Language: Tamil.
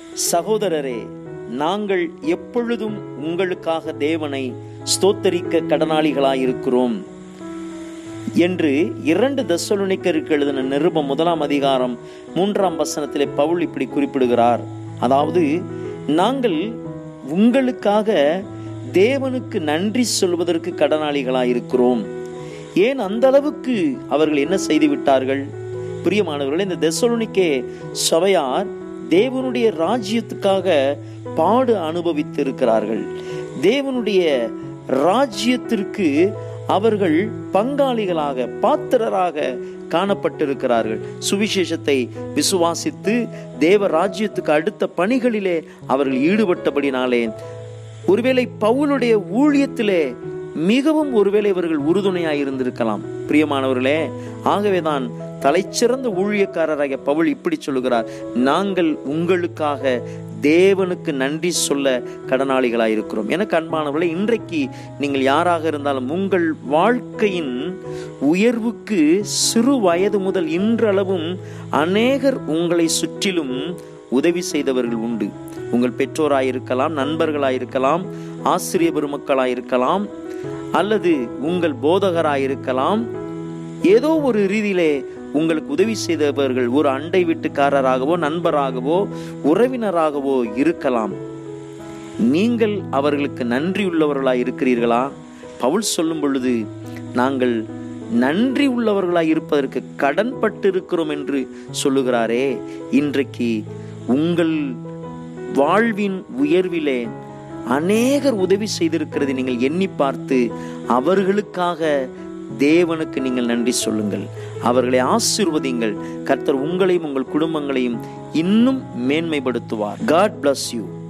சகோதரரே நாங்கள் எப்பொழுதும் உங்களுக்காக தேவனை ஸ்தோத்தரிக்க கடனாளிகளாயிருக்கிறோம் என்று இரண்டு தசலுனிக்கருக்கு எழுதின நிருபம் முதலாம் அதிகாரம் மூன்றாம் வசனத்திலே பவுல் இப்படி குறிப்பிடுகிறார் அதாவது நாங்கள் உங்களுக்காக தேவனுக்கு நன்றி சொல்வதற்கு கடனாளிகளாயிருக்கிறோம் ஏன் அந்த அளவுக்கு அவர்கள் என்ன செய்து விட்டார்கள் பிரியமானவர்களே இந்த தெசலோனிக்கே சபையார் தேவனுடைய ராஜ்யத்துக்காக பாடு அனுபவித்திருக்கிறார்கள் தேவனுடைய ராஜ்யத்திற்கு அவர்கள் பங்காளிகளாக பாத்திரராக காணப்பட்டிருக்கிறார்கள் சுவிசேஷத்தை விசுவாசித்து தேவ ராஜ்யத்துக்கு அடுத்த பணிகளிலே அவர்கள் ஈடுபட்டபடினாலே ஒருவேளை பவுலுடைய ஊழியத்திலே மிகவும் ஒருவேளை இவர்கள் உறுதுணையாய் இருந்திருக்கலாம் பிரியமானவர்களே ஆகவேதான் தலைச்சிறந்த ஊழியக்காரராகிய பவுல் இப்படி சொல்லுகிறார் நாங்கள் உங்களுக்காக தேவனுக்கு நன்றி சொல்ல கடனாளிகளாக இருக்கிறோம் எனக்கு அன்பானவர்களே இன்றைக்கு நீங்கள் யாராக இருந்தாலும் உங்கள் வாழ்க்கையின் உயர்வுக்கு சிறு வயது முதல் இன்றளவும் அநேகர் உங்களை சுற்றிலும் உதவி செய்தவர்கள் உண்டு உங்கள் பெற்றோராயிருக்கலாம் நண்பர்களாயிருக்கலாம் ஆசிரிய பெருமக்களாயிருக்கலாம் அல்லது உங்கள் போதகராயிருக்கலாம் ஏதோ ஒரு ரீதியிலே உங்களுக்கு உதவி செய்தவர்கள் ஒரு அண்டை வீட்டுக்காரராகவோ நண்பராகவோ உறவினராகவோ இருக்கலாம் நீங்கள் அவர்களுக்கு நன்றி உள்ளவர்களாய் இருக்கிறீர்களா பவுல் சொல்லும் பொழுது நாங்கள் நன்றி உள்ளவர்களாய் இருப்பதற்கு கடன்பட்டு இருக்கிறோம் என்று சொல்லுகிறாரே இன்றைக்கு உங்கள் வாழ்வின் உயர்விலே அநேகர் உதவி செய்திருக்கிறது நீங்கள் எண்ணி பார்த்து அவர்களுக்காக தேவனுக்கு நீங்கள் நன்றி சொல்லுங்கள் அவர்களை ஆசிர்வதிங்கள் கர்த்தர் உங்களையும் உங்கள் குடும்பங்களையும் இன்னும் மேன்மைப்படுத்துவார் காட் bless யூ